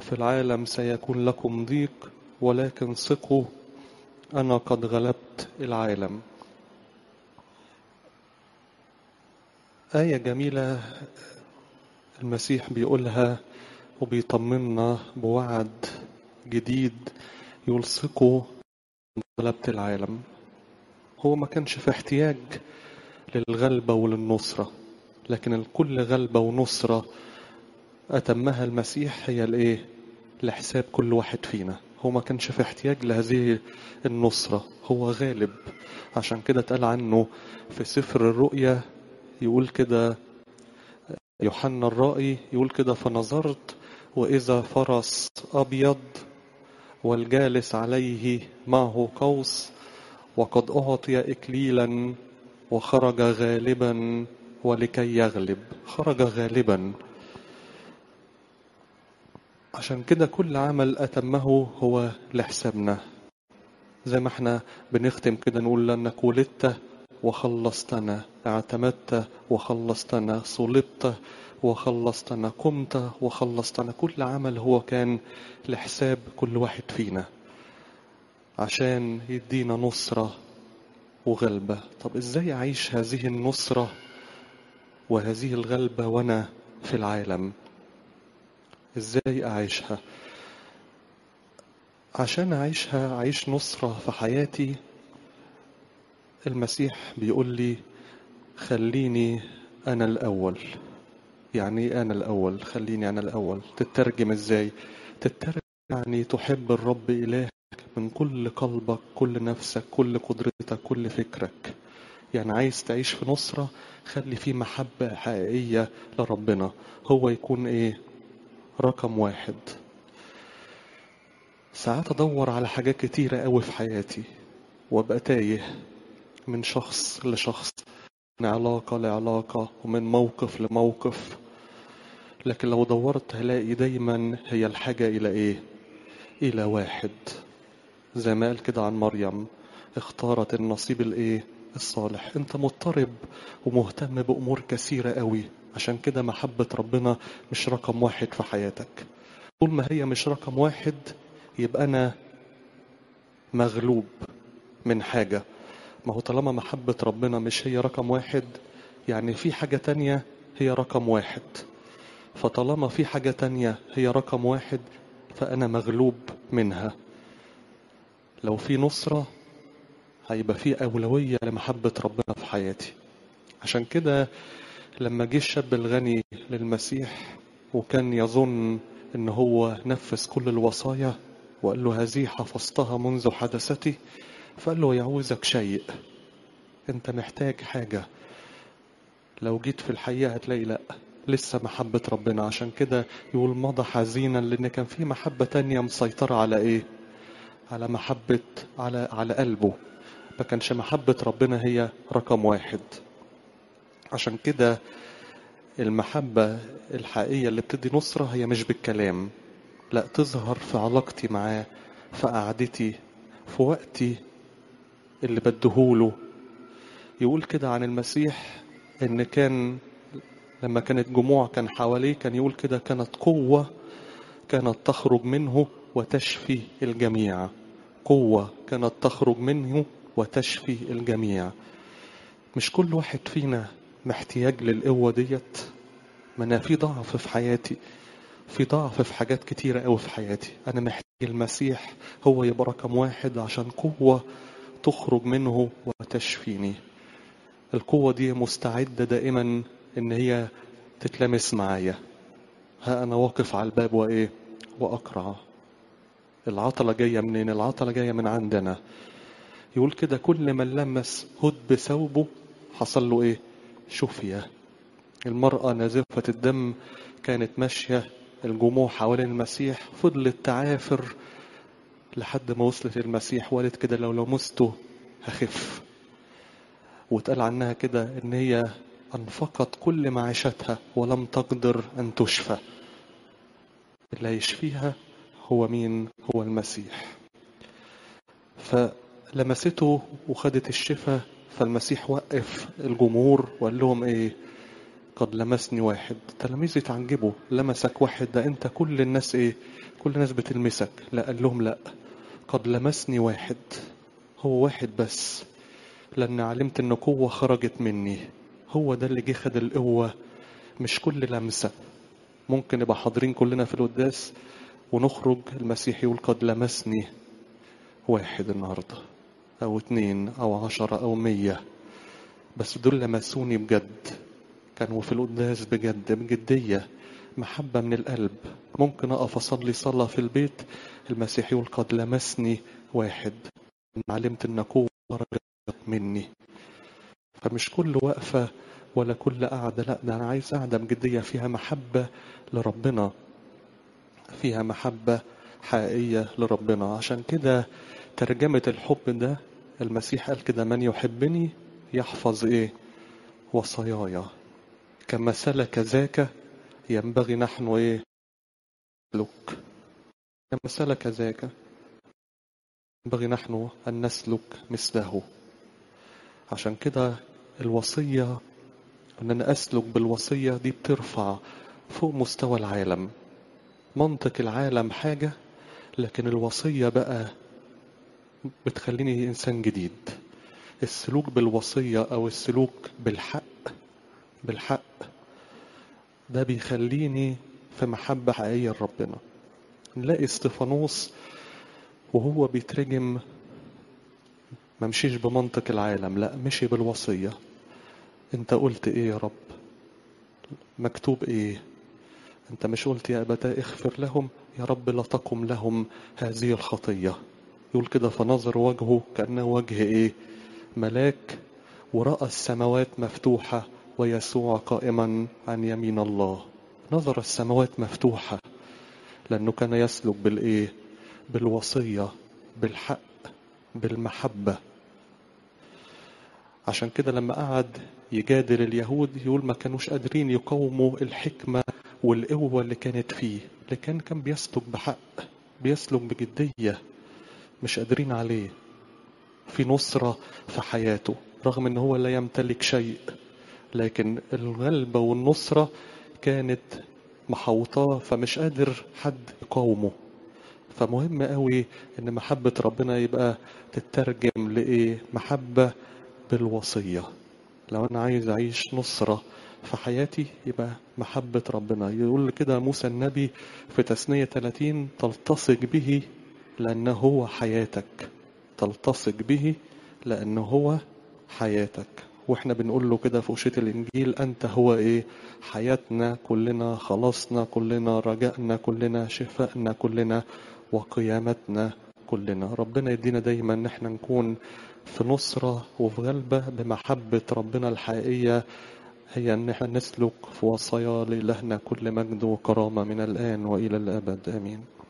في العالم سيكون لكم ضيق ولكن ثقوا أنا قد غلبت العالم آية جميلة المسيح بيقولها وبيطمنا بوعد جديد يلصقه غلبة العالم هو ما كانش في احتياج للغلبة وللنصرة لكن الكل غلبة ونصرة أتمها المسيح هي الإيه؟ لحساب كل واحد فينا هو ما كانش في احتياج لهذه النصرة هو غالب عشان كده اتقال عنه في سفر الرؤيا يقول كده يوحنا الرائي يقول كده فنظرت وإذا فرس أبيض والجالس عليه معه قوس وقد أعطي إكليلا وخرج غالبا ولكي يغلب خرج غالبا عشان كده كل عمل أتمه هو لحسابنا زي ما احنا بنختم كده نقول لأنك ولدت وخلصتنا اعتمدت وخلصتنا صلبت وخلصتنا قمت وخلصتنا كل عمل هو كان لحساب كل واحد فينا عشان يدينا نصرة وغلبة طب ازاي اعيش هذه النصرة وهذه الغلبة وانا في العالم ازاي اعيشها عشان اعيشها اعيش نصرة في حياتي المسيح بيقول لي خليني انا الاول يعني انا الاول خليني انا الاول تترجم ازاي تترجم يعني تحب الرب الهك من كل قلبك كل نفسك كل قدرتك كل فكرك يعني عايز تعيش في نصرة خلي فيه محبة حقيقية لربنا هو يكون ايه رقم واحد ساعات ادور على حاجات كتيرة قوي في حياتي وابقى تايه من شخص لشخص من علاقة لعلاقة ومن موقف لموقف لكن لو دورت هلاقي دايما هي الحاجة إلى إيه؟ إلى واحد زي ما قال كده عن مريم اختارت النصيب الإيه؟ الصالح أنت مضطرب ومهتم بأمور كثيرة قوي عشان كده محبة ربنا مش رقم واحد في حياتك طول ما هي مش رقم واحد يبقى أنا مغلوب من حاجة ما هو طالما محبة ربنا مش هي رقم واحد يعني في حاجة تانية هي رقم واحد فطالما في حاجة تانية هي رقم واحد فأنا مغلوب منها لو في نصرة هيبقى في أولوية لمحبة ربنا في حياتي عشان كده لما جه الشاب الغني للمسيح وكان يظن ان هو نفذ كل الوصايا وقال له هذه حفظتها منذ حدثتي فقال له يعوزك شيء انت محتاج حاجة لو جيت في الحقيقة هتلاقي لا لسه محبة ربنا عشان كده يقول مضى حزينا لان كان في محبة تانية مسيطرة على ايه على محبة على على قلبه ما كانش محبة ربنا هي رقم واحد عشان كده المحبة الحقيقية اللي بتدي نصرة هي مش بالكلام لا تظهر في علاقتي معاه في قعدتي في وقتي اللي بديهوله يقول كده عن المسيح ان كان لما كانت جموع كان حواليه كان يقول كده كانت قوة كانت تخرج منه وتشفي الجميع قوة كانت تخرج منه وتشفي الجميع مش كل واحد فينا محتاج للقوة ديت ما انا في ضعف في حياتي في ضعف في حاجات كتيرة قوي في حياتي انا محتاج المسيح هو يبقى رقم واحد عشان قوة تخرج منه وتشفيني القوة دي مستعدة دائما ان هي تتلمس معايا ها انا واقف على الباب وايه واقرع العطلة جاية منين العطلة جاية من عندنا يقول كده كل من لمس هد بثوبه حصل له ايه شفية المرأة نازفة الدم كانت ماشية الجموع حوالين المسيح فضلت تعافر لحد ما وصلت المسيح وقالت كده لو لمسته هخف واتقال عنها كده ان هي انفقت كل معيشتها ولم تقدر ان تشفى اللي هيشفيها هو مين هو المسيح فلمسته وخدت الشفاء فالمسيح وقف الجمهور وقال لهم ايه قد لمسني واحد تلاميذ يتعجبوا لمسك واحد ده انت كل الناس ايه كل الناس بتلمسك لا قال لهم لا قد لمسني واحد هو واحد بس لأن علمت إن قوة خرجت مني هو ده اللي جه خد القوة مش كل لمسة ممكن نبقى حاضرين كلنا في القداس ونخرج المسيح يقول قد لمسني واحد النهاردة أو اتنين أو عشرة أو مية بس دول لمسوني بجد كانوا في القداس بجد بجدية محبة من القلب ممكن أقف أصلي صلاة في البيت المسيح يقول قد لمسني واحد علمت إن قوة خرجت مني فمش كل وقفة ولا كل قعدة لا ده أنا عايز قعدة بجدية فيها محبة لربنا فيها محبة حقيقية لربنا عشان كده ترجمة الحب ده المسيح قال كده من يحبني يحفظ ايه وصاياي كما سلك ذاك ينبغي نحن ايه نسلك كما سلك ذاك ينبغي نحن أن نسلك مثله عشان كده الوصية أن أنا أسلك بالوصية دي بترفع فوق مستوى العالم منطق العالم حاجة لكن الوصية بقى بتخليني إنسان جديد السلوك بالوصية أو السلوك بالحق بالحق ده بيخليني في محبة حقيقية لربنا نلاقي استفانوس وهو بيترجم ما مشيش بمنطق العالم لا مشي بالوصية انت قلت ايه يا رب مكتوب ايه انت مش قلت يا ابتاه اغفر لهم يا رب لا تقم لهم هذه الخطية يقول كده فنظر وجهه كأنه وجه ايه ملاك ورأى السماوات مفتوحة ويسوع قائما عن يمين الله نظر السماوات مفتوحة لأنه كان يسلك بالإيه بالوصية بالحق بالمحبة عشان كده لما قعد يجادل اليهود يقول ما كانوش قادرين يقاوموا الحكمة والقوة اللي كانت فيه لكن كان بيسلك بحق بيسلك بجدية مش قادرين عليه في نصرة في حياته رغم ان هو لا يمتلك شيء لكن الغلبة والنصرة كانت محوطاه فمش قادر حد يقاومه فمهم قوي ان محبة ربنا يبقى تترجم لإيه محبة بالوصية لو انا عايز اعيش نصرة في حياتي يبقى محبة ربنا يقول كده موسى النبي في تثنية 30 تلتصق به لأنه هو حياتك تلتصق به لأنه هو حياتك واحنا بنقول له كده في وشية الإنجيل أنت هو إيه حياتنا كلنا خلاصنا كلنا رجائنا كلنا شفائنا كلنا وقيامتنا كلنا ربنا يدينا دايما ان احنا نكون في نصرة وفي غلبة بمحبة ربنا الحقيقية هي ان احنا نسلك في وصايا لإلهنا كل مجد وكرامة من الآن وإلى الأبد آمين